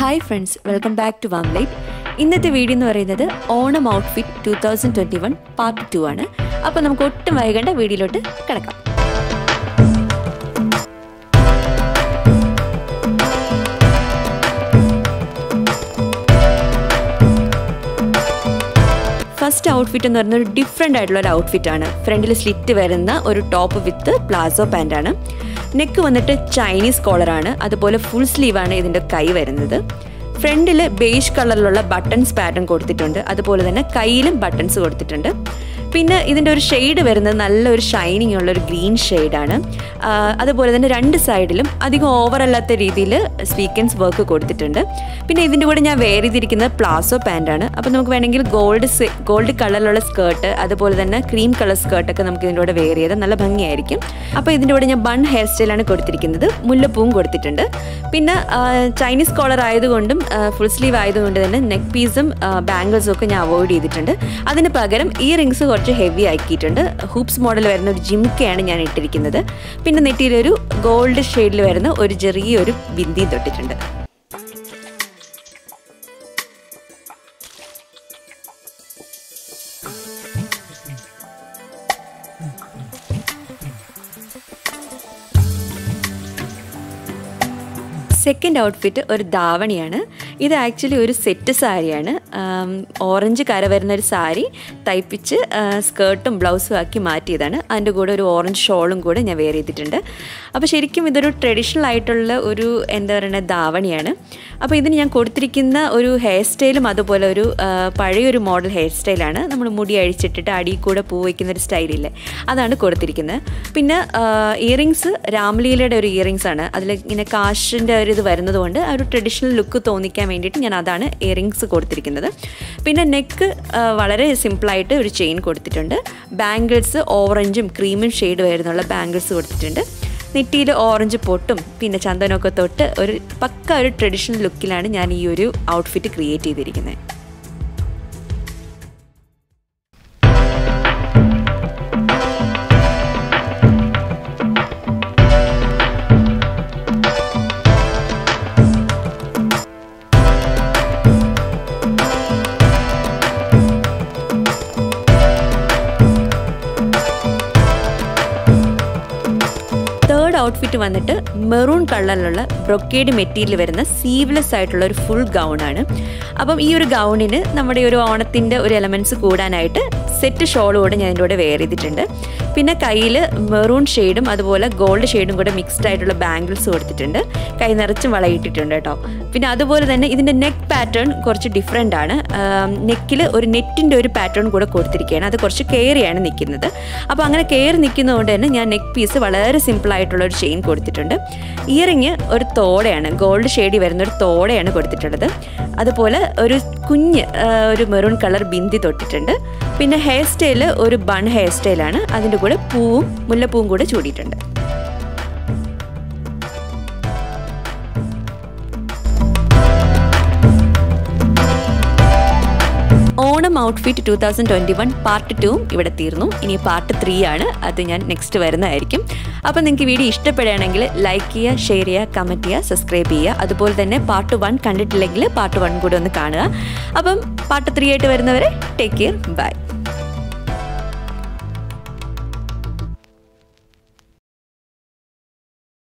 hi friends welcome back to warm light ഇന്നത്തെ video എന്ന് പറയുന്നത് Onam outfit two thousand twenty one part two ആണ് അപ്പോൾ നമുക്ക് ഒട്ടും വൈകേണ്ട വീഡിയോയിലോട്ട് കിടക്കാം ഫസ്റ്റ് ഔട്ട്ഫിറ്റ് എന്ന് പറയുന്നത് ഒരു ഡിഫറെൻ്റ് ആയിട്ടുള്ള ഒരു ഔട്ട്ഫിറ്റ് ആണ് ഫ്രണ്ടിൽ സ്ലിറ്റ് വരുന്ന ഒരു ടോപ്പ് വിത്ത് പ്ലാസോ പാൻ്റ് ആണ് നെക്ക് വന്നിട്ട് ചൈനീസ് കോളറാണ് അതുപോലെ ഫുൾ സ്ലീവാണ് ഇതിൻ്റെ കൈ വരുന്നത് ഫ്രണ്ടിൽ ബേഷ് കളറിലുള്ള ബട്ടൺസ് പാറ്റേൺ കൊടുത്തിട്ടുണ്ട് അതുപോലെ തന്നെ കയ്യിലും ബട്ടൺസ് കൊടുത്തിട്ടുണ്ട് പിന്നെ ഇതിൻ്റെ ഒരു ഷെയ്ഡ് വരുന്നത് നല്ലൊരു ഷൈനിങ് ഉള്ള ഒരു ഗ്രീൻ ഷെയ്ഡാണ് അതുപോലെ തന്നെ രണ്ട് സൈഡിലും അധികം ഓവർ അല്ലാത്ത രീതിയിൽ സ്വീക്കൻസ് വർക്ക് കൊടുത്തിട്ടുണ്ട് പിന്നെ ഇതിൻ്റെ കൂടെ ഞാൻ വെയർ ചെയ്തിരിക്കുന്നത് പ്ലാസോ പാൻ്റാണ് അപ്പോൾ നമുക്ക് വേണമെങ്കിൽ ഗോൾഡ് ഗോൾഡ് കളറിലുള്ള സ്കേർട്ട് അതുപോലെ തന്നെ ക്രീം കളർ സ്കേർട്ടൊക്കെ നമുക്ക് ഇതിൻ്റെ കൂടെ വെയർ ചെയ്താൽ നല്ല ഭംഗിയായിരിക്കും അപ്പോൾ ഇതിൻ്റെ കൂടെ ഞാൻ ബൺ ഹെയർ സ്റ്റൈലാണ് കൊടുത്തിരിക്കുന്നത് മുല്ലപ്പൂവും കൊടുത്തിട്ടുണ്ട് പിന്നെ ചൈനീസ് കോളർ ആയതുകൊണ്ടും ഫുൾ സ്ലീവ് ആയതുകൊണ്ട് തന്നെ നെക്ക് പീസും ബാംഗിൾസും ഒക്കെ ഞാൻ അവോയ്ഡ് ചെയ്തിട്ടുണ്ട് അതിന് പകരം ഈ റിങ്സ് കുറച്ച് ഹെവി ആക്കിയിട്ടുണ്ട് ഹൂപ്സ് മോഡൽ വരുന്ന ഒരു ജിംക്കയാണ് ഞാൻ ഇട്ടിരിക്കുന്നത് പിന്നെ നെറ്റിയിലൊരു ഗോൾഡ് ഷെയ്ഡിൽ വരുന്ന ഒരു ചെറിയൊരു ബിന്ദി തൊട്ടിട്ടുണ്ട് സെക്കൻഡ് ഔട്ട്ഫിറ്റ് ഒരു ധാവണിയാണ് ഇത് ആക്ച്വലി ഒരു സെറ്റ് സാരിയാണ് ഓറഞ്ച് കര വരുന്ന ഒരു സാരി തയ്പ്പിച്ച് സ്കേർട്ടും ബ്ലൗസും ആക്കി മാറ്റിയതാണ് അതിൻ്റെ കൂടെ ഒരു ഓറഞ്ച് ഷോളും കൂടെ ഞാൻ വെയർ ചെയ്തിട്ടുണ്ട് അപ്പോൾ ശരിക്കും ഇതൊരു ട്രഡീഷണൽ ആയിട്ടുള്ള ഒരു എന്താ പറയുക ധാവണിയാണ് അപ്പോൾ ഇതിന് ഞാൻ കൊടുത്തിരിക്കുന്ന ഒരു ഹെയർ സ്റ്റൈലും അതുപോലെ ഒരു പഴയൊരു മോഡൽ ഹെയർ സ്റ്റൈലാണ് നമ്മൾ മുടി അഴിച്ചിട്ടിട്ട് അടിയിൽ കൂടെ പൂ വയ്ക്കുന്ന ഒരു സ്റ്റൈലില്ലേ അതാണ് കൊടുത്തിരിക്കുന്നത് പിന്നെ ഇയറിങ്സ് രാംലീലയുടെ ഒരു ഇയറിങ്സ് ആണ് അതിൽ ഇങ്ങനെ കാശിൻ്റെ ഒരു ഇത് വരുന്നത് കൊണ്ട് ആ ഒരു ട്രഡീഷണൽ ലുക്ക് തോന്നിക്കാൻ വേണ്ടിയിട്ട് ഞാൻ അതാണ് ഇയറിങ്സ് കൊടുത്തിരിക്കുന്നത് പിന്നെ നെക്ക് വളരെ സിമ്പിളായിട്ട് ഒരു ചെയിൻ കൊടുത്തിട്ടുണ്ട് ബാംഗിൾസ് ഓറഞ്ചും ക്രീമും ഷെയ്ഡ് വരുന്നുള്ള ബാംഗിൾസ് കൊടുത്തിട്ടുണ്ട് നെറ്റിയിൽ ഓറഞ്ച് പൊട്ടും പിന്നെ ചന്ദനമൊക്കെ തൊട്ട് ഒരു പക്ക ഒരു ട്രഡീഷണൽ ലുക്കിലാണ് ഞാൻ ഈ ഒരു ഔട്ട്ഫിറ്റ് ക്രിയേറ്റ് ചെയ്തിരിക്കുന്നത് തേർഡ് ഔട്ട്ഫിറ്റ് വന്നിട്ട് മെറൂൺ കളറിലുള്ള ബ്രൊക്കേഡ് മെറ്റീരിയൽ വരുന്ന സീവ്ലെസ് ആയിട്ടുള്ള ഒരു ഫുൾ ഗൗൺ ആണ് അപ്പം ഈ ഒരു ഗൗണിന് നമ്മുടെ ഒരു ഓണത്തിൻ്റെ ഒരു എലമെൻറ്റ്സ് കൂടാനായിട്ട് സെറ്റ് ഷോളോടെ ഞാൻ ഇതിൻ്റെ കൂടെ വെയർ ചെയ്തിട്ടുണ്ട് പിന്നെ കയ്യിൽ മെറൂൺ ഷെയ്ഡും അതുപോലെ ഗോൾഡ് ഷെയ്ഡും കൂടെ മിക്സ്ഡ് ആയിട്ടുള്ള ബാംഗിൾസ് കൊടുത്തിട്ടുണ്ട് കൈ നിറച്ചും വളയിട്ടിട്ടുണ്ട് കേട്ടോ പിന്നെ അതുപോലെ തന്നെ ഇതിൻ്റെ നെക്ക് പാറ്റേൺ കുറച്ച് ഡിഫറെൻ്റ് ആണ് നെക്കിൽ ഒരു നെറ്റിൻ്റെ ഒരു പാറ്റേൺ കൂടെ കൊടുത്തിരിക്കുകയാണ് അത് കുറച്ച് കയറിയാണ് നിൽക്കുന്നത് അപ്പോൾ അങ്ങനെ കയറി നിൽക്കുന്നതുകൊണ്ട് തന്നെ ഞാൻ നെക്ക് പീസ് വളരെ സിമ്പിൾ ആയിട്ടുള്ള ഒരു ചെയിൻ കൊടുത്തിട്ടുണ്ട് ഇയറിങ് ഒരു തോടയാണ് ഗോൾഡ് ഷെയ്ഡി വരുന്ന ഒരു തോടയാണ് കൊടുത്തിട്ടുള്ളത് അതുപോലെ ഒരു കുഞ്ഞ് ഒരു മെറൂൺ കളർ ബിന്ദി തൊട്ടിട്ടുണ്ട് പിന്നെ ഹെയർ സ്റ്റൈൽ ഒരു ബൺ ഹെയർ സ്റ്റൈലാണ് അതിൻ്റെ കൂടെ പൂവും മുല്ലപ്പൂവും കൂടെ ചൂടിയിട്ടുണ്ട് Onam outfit two thousand twenty one part ടൂവും ഇവിടെ തീർന്നു ഇനി പാർട്ട് ത്രീ ആണ് അത് ഞാൻ നെക്സ്റ്റ് വരുന്നതായിരിക്കും അപ്പോൾ നിങ്ങൾക്ക് വീഡിയോ ഇഷ്ടപ്പെടുകയാണെങ്കിൽ ലൈക്ക് ചെയ്യുക ഷെയർ ചെയ്യുക കമൻറ്റ് ചെയ്യുക സബ്സ്ക്രൈബ് ചെയ്യുക അതുപോലെ തന്നെ പാർട്ട് വൺ കണ്ടിട്ടില്ലെങ്കിൽ പാർട്ട് വൺ കൂടെ ഒന്ന് കാണുക അപ്പം പാർട്ട് ത്രീ ആയിട്ട് വരുന്നവരെ ടേക്ക് കെയർ ബൈ